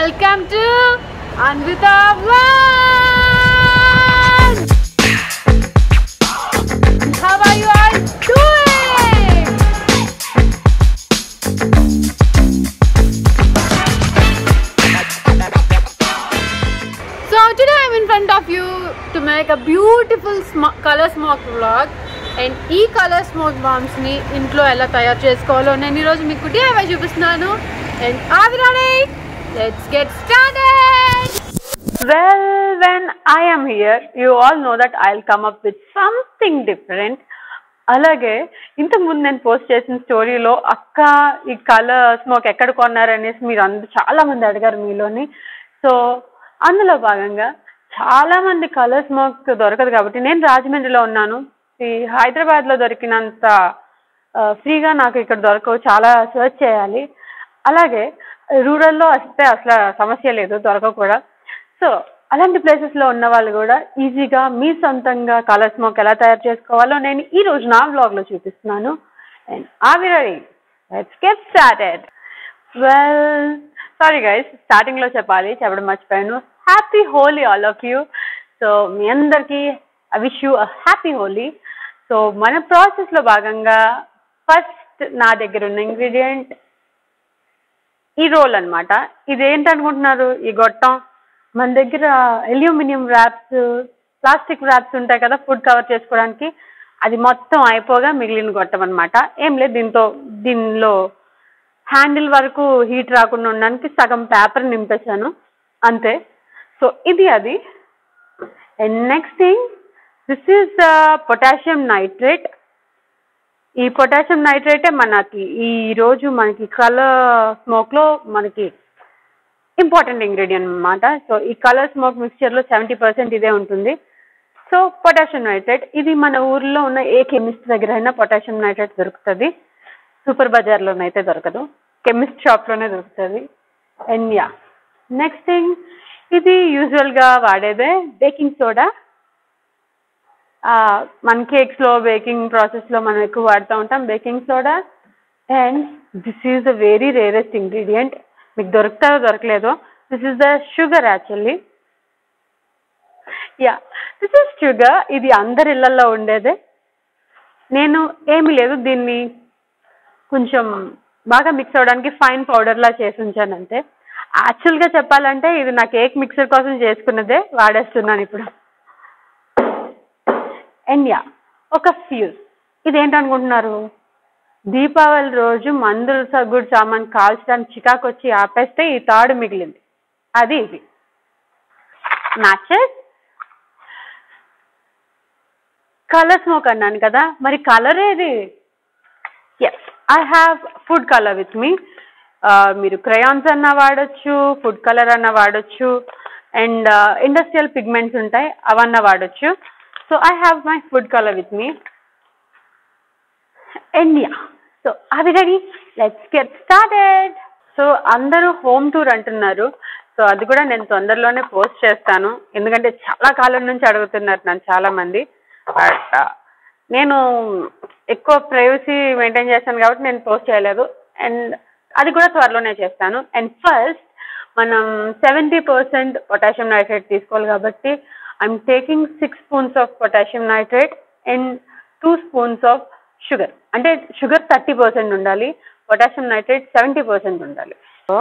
Welcome to Anvita Vlog! How are you all doing? So today I'm in front of you to make a beautiful sm- color smoke vlog. And ఈ colour smoke bombs ని ఇంట్లో ఎలా తయారు చేసుకోవాలో నేను ఈరోజు మీకు DIY చూపిస్తున్నాను అండ్ ఆవిరాడే let's get started Well, when I am here, you all know that I'll come up with something different. అలాగే ఇంతకు ముందు నేను పోస్ట్ చేసిన స్టోరీలో అక్క ఈ కలర్ స్మోక్ ఎక్కడ కొన్నారనేసి మీరు అందరు చాలా మంది అడిగారు మీలోని సో అందులో భాగంగా చాలా మంది కలర్ స్మోక్ దొరకదు కాబట్టి నేను రాజమండ్రిలో ఉన్నాను ఈ హైదరాబాద్లో దొరికినంత ఫ్రీగా నాకు ఇక్కడ దొరకవు చాలా సర్చ్ చేయాలి అలాగే రూరల్లో వస్తే అసలు సమస్య లేదు దొరకవు కూడా సో అలాంటి ప్లేసెస్లో ఉన్న వాళ్ళు కూడా ఈజీగా మీ సొంతంగా కలర్ స్మోక్ ఎలా తయారు చేసుకోవాలో నేను ఈ రోజు నా బ్లాగ్లో చూపిస్తున్నాను అండ్ ఆవిరడి let's get started well sorry guys స్టార్టింగ్లో చెప్పాలి చెప్పడం మర్చిపోయాను happy Holi all of you so మీ అందరికీ I wish you a happy Holi so మన ప్రాసెస్లో భాగంగా ఫస్ట్ నా దగ్గర ఉన్న ఇంగ్రీడియంట్ ఈ రోల్ అన్నమాట ఇది ఏంటనుకుంటున్నారు ఈ గొట్టం మన దగ్గర అల్యూమినియం ర్యాప్స్ ప్లాస్టిక్ ర్యాప్స్ ఉంటాయి కదా ఫుడ్ కవర్ చేసుకోవడానికి అది మొత్తం అయిపోగా మిగిలిన గొట్టం అనమాట ఏం లేదు దీంతో దీనిలో హ్యాండిల్ వరకు హీట్ రాకుండా ఉండడానికి సగం పేపర్ నింపేశాను అంతే సో ఇది అది and next thing this is potassium nitrate ఈ పొటాషియం నైట్రేటే మనకి ఈ రోజు మనకి కలర్ స్మోక్లో మనకి ఇంపార్టెంట్ ఇంగ్రీడియంట్ అన్నమాట సో ఈ కలర్ స్మోక్ మిక్స్చర్లో సెవెంటీ పర్సెంట్ ఇదే ఉంటుంది సో పొటాషియం నైట్రేట్ ఇది మన ఊర్లో ఉన్న ఏ కెమిస్ట్ దగ్గర అయినా పొటాషియం నైట్రేట్ దొరుకుతుంది సూపర్ బజార్లోనైతే దొరకదు కెమిస్ట్ షాప్లోనే దొరుకుతుంది అండ్ యా నెక్స్ట్ థింగ్ ఇది యూజువల్గా వాడేదే బేకింగ్ సోడా మన కేక్స్లో బేకింగ్ ప్రాసెస్లో మనం ఎక్కువ వాడుతూ ఉంటాం baking soda and this is the very rarest ingredient మీకు దొరుకుతారో దొరకలేదో this is the sugar actually yeah this is sugar ఇది అందరి ఇళ్లలో ఉండేదే నేను ఏమీ లేదు దీన్ని కొంచెం బాగా మిక్స్ అవ్వడానికి ఫైన్ పౌడర్లా చేసి ఉంచాను అంతే యాక్చువల్గా చెప్పాలంటే ఇది నా కేక్ మిక్సర్ కోసం చేసుకున్నదే వాడేస్తున్నాను ఇప్పుడు అండ్ యా ఒక ఫ్యూజ్ ఇదేంటనుకుంటున్నారు దీపావళి రోజు మందులు సగ్గుడు సామాన్ కాల్చడానికి చికాకు వచ్చి ఆపేస్తే ఈ తాడు మిగిలింది అది ఇది మ్యాచెస్ కలర్ స్మోక్ అన్నాను కదా మరి కలర్ ఏది yes I have food colour with me మీరు క్రయాన్స్ అన్న వాడచ్చు ఫుడ్ కలర్ అన్న వాడచ్చు అండ్ ఇండస్ట్రియల్ పిగ్మెంట్స్ ఉంటాయి అవన్న వాడచ్చు so I have my food colour with me India so అవి ready let's get started so అందరూ హోమ్ టూర్ అంటున్నారు సో అది కూడా నేను తొందరలోనే పోస్ట్ చేస్తాను ఎందుకంటే చాలా కాలం నుంచి అడుగుతున్నారు నన్ను చాలా మంది బట్ నేను ఎక్కువ ప్రైవసీ మెయింటైన్ చేస్తాను కాబట్టి నేను పోస్ట్ చేయలేదు అండ్ అది కూడా త్వరలోనే చేస్తాను అండ్ ఫస్ట్ మనం సెవెంటీ పర్సెంట్ పొటాషియం నైట్రేట్ తీసుకోవాలి కాబట్టి I'm taking six spoons of potassium nitrate and two spoons of sugar అంటే షుగర్ థర్టీ పర్సెంట్ ఉండాలి పొటాషియం నైట్రేట్ సెవెంటీ పర్సెంట్ ఉండాలి so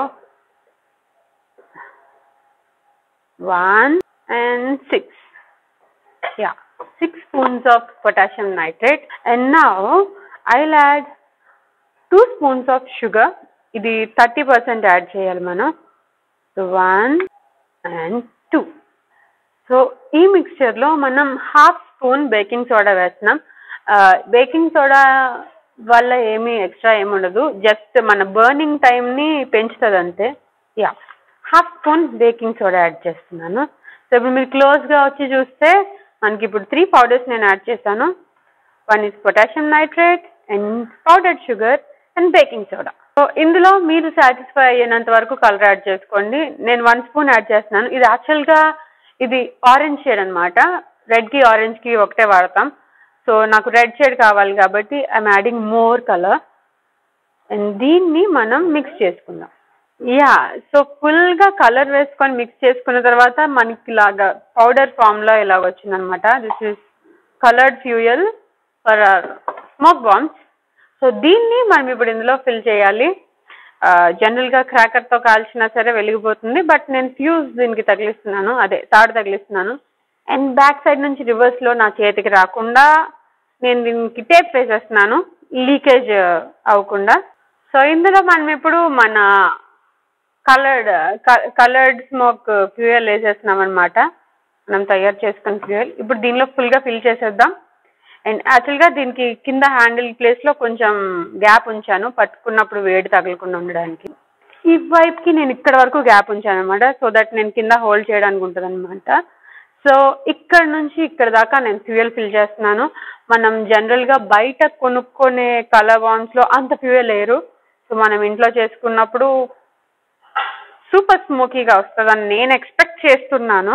one and six yeah six spoons of potassium nitrate and now I'll add two spoons of sugar ఇది thirty percent add చేయాలి మనం one and two so ఈ మిక్స్చర్లో మనం half spoon baking soda వేస్తున్నాం baking soda వల్ల ఏమీ extra ఏమి ఉండదు జస్ట్ మన బర్నింగ్ టైంని పెంచుతుంది అంతే yeah half spoon baking soda add చేస్తున్నాను సో ఇప్పుడు మీరు క్లోజ్గా వచ్చి చూస్తే మనకి ఇప్పుడు త్రీ పౌడర్స్ నేను యాడ్ చేశాను one is potassium nitrate and powdered sugar and baking soda so ఇందులో మీరు సాటిస్ఫై అయ్యేంత వరకు కలర్ యాడ్ చేసుకోండి నేను వన్ స్పూన్ యాడ్ చేస్తున్నాను ఇది యాక్చువల్గా ఇది ఆరెంజ్ షేడ్ అనమాట రెడ్కి ఆరెంజ్కి ఒకటే వాడతాం సో నాకు రెడ్ షేడ్ కావాలి కాబట్టి I'm adding more colour and దీన్ని మనం మిక్స్ చేసుకుందాం యా సో ఫుల్ గా కలర్ వేసుకొని మిక్స్ చేసుకున్న తర్వాత మనకి ఇలాగా పౌడర్ ఫామ్ లో ఇలా వచ్చిందనమాట this is coloured fuel for smoke bombs so దీన్ని మనం ఇప్పుడు ఇందులో ఫిల్ చేయాలి జనరల్ గా క్రాకర్ తో కాల్చినా సరే వెలిగిపోతుంది బట్ నేను ఫ్యూజ్ దీనికి తగిలిస్తున్నాను అదే తాడు తగిలిస్తున్నాను అండ్ బ్యాక్ సైడ్ నుంచి రివర్స్ లో నా చేతికి రాకుండా నేను దీనికి టేప్ వేసేస్తున్నాను లీకేజ్ అవ్వకుండా సో ఇందులో మనం ఇప్పుడు మన కలర్డ్ కలర్డ్ స్మోక్ ఫ్యూయల్ వేసేస్తున్నాం అనమాట మనం తయారు చేసుకున్న ఫ్యూయల్ ఇప్పుడు దీనిలో ఫుల్గా ఫిల్ చేసేద్దాం అండ్ యాక్చువల్గా దీనికి కింద హ్యాండిల్ ప్లేస్లో కొంచెం గ్యాప్ ఉంచాను పట్టుకున్నప్పుడు వేడి తగలకుండా ఉండడానికి ఈ వైపుకి నేను ఇక్కడ వరకు గ్యాప్ ఉంచాను అనమాట సో దట్ నేను కింద హోల్డ్ చేయడానికి ఉంటుంది అనమాట సో ఇక్కడ నుంచి ఇక్కడ దాకా నేను ఫ్యూయల్ ఫిల్ చేస్తున్నాను మనం జనరల్గా బయట కొనుక్కునే కలర్ బాండ్స్లో అంత ఫ్యూయల్ వేయరు సో మనం ఇంట్లో చేసుకున్నప్పుడు సూపర్ స్మోకీగా వస్తుందని నేను ఎక్స్పెక్ట్ చేస్తున్నాను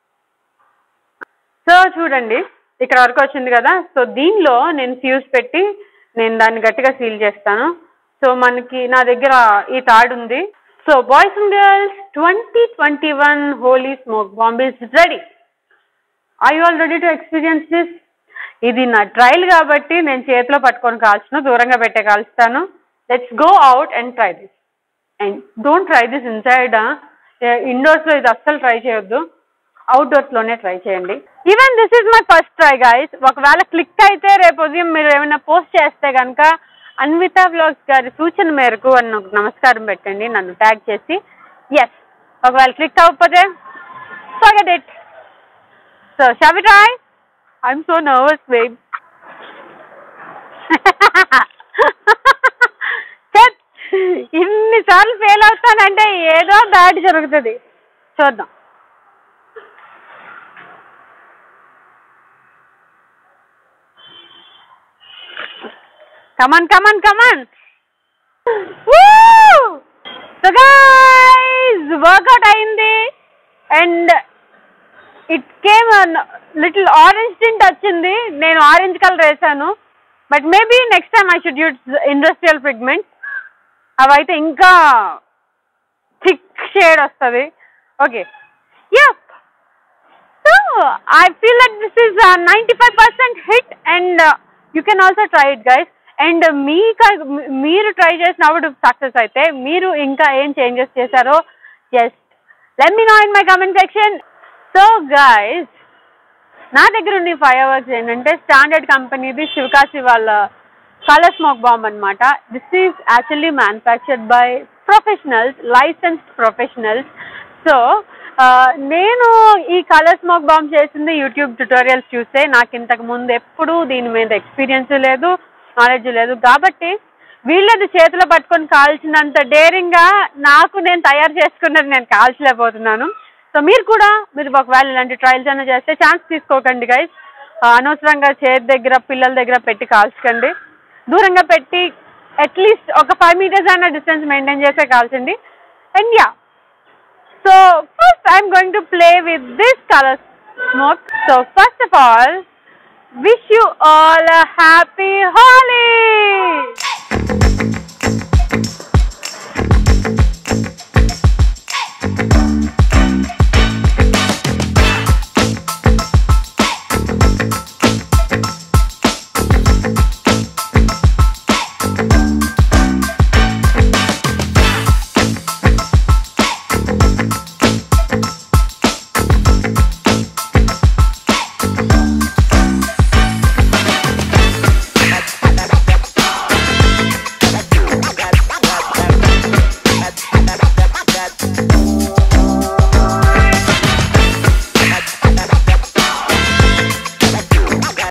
సో చూడండి ఇక్కడ వరకు వచ్చింది కదా సో దీనిలో నేను ఫ్యూజ్ పెట్టి నేను దాన్ని గట్టిగా సీల్ చేస్తాను సో మనకి నా దగ్గర ఈ తాడు ఉంది so boys and girls twenty twenty one Holi smoke bomb is ready I all ready to experience this ఇది నా ట్రయల్ కాబట్టి నేను చేతిలో పట్టుకొని కాల్చును దూరంగా పెట్టే కాల్చుతాను let's go out and try this and don't try this inside ఇండోర్స్లో ఇది అస్సలు ట్రై చేయొద్దు అవుట్డోర్స్లోనే ట్రై చేయండి even this is my first try guys ఒకవేళ క్లిక్ అయితే రేపు ఉదయం మీరు ఏమైనా పోస్ట్ చేస్తే కనుక అన్విత బ్లాగ్స్ గారి సూచన మేరకు అని ఒక నమస్కారం పెట్టండి నన్ను ట్యాగ్ చేసి ఎస్ ఒకవేళ క్లిక్ అవ్వకపోతే ఫర్గెట్ ఇట్ సో షావి try I'm so nervous babe ఇన్నిసార్లు ఫెయిల్ అవుతానంటే ఏదో బ్యాడ్ జరుగుతుంది చూద్దాం come on come on come on so guys work out అయింది and it came little orange tint వచ్చింది నేను ఆరెంజ్ కలర్ వేసాను but maybe next time I should use industrial pigment అవైతే ఇంకా థిక్ షేడ్ వస్తుంది okay yup so I feel that this is ninety five percent hit and you can also try it guys and మీ మీరు try చేసినప్పుడు success అయితే మీరు ఇంకా ఏం చేంజెస్ చేశారో just let me know in my comment section so guys నా దగ్గర ఉన్న ఫైర్ వర్క్స్ ఏంటంటే స్టాండర్డ్ కంపెనీది శివకాశి వాళ్ళ కలర్ స్మోక్ బాంబ్ అనమాట this is actually manufactured by professionals licensed professionals so నేను ఈ కలర్ స్మోక్ బాంబ్ చేసింది యూట్యూబ్ ట్యుటోరియల్స్ చూస్తే నాకు ఇంతకు ముందు ఎప్పుడూ దీని మీద ఎక్స్పీరియన్స్ లేదు నాలెడ్జ్ లేదు కాబట్టి వీళ్ళది చేతిలో పట్టుకొని కాల్చినంత డేరింగ్గా నాకు నేను తయారు చేసుకున్నది నేను కాల్చలేకపోతున్నాను సో మీరు కూడా మీరు ఒకవేళ ఇలాంటి ట్రయల్స్ అయినా చేస్తే ఛాన్స్ తీసుకోకండి గైస్ అనవసరంగా చేతి దగ్గర పిల్లల దగ్గర పెట్టి కాల్చకండి దూరంగా పెట్టి అట్లీస్ట్ ఒక ఫైవ్ మీటర్స్ అయినా డిస్టెన్స్ మెయింటైన్ చేసే కాల్చండి and yeah so first I'm going to play with this colour smoke so first of all wish you all a happy Holi!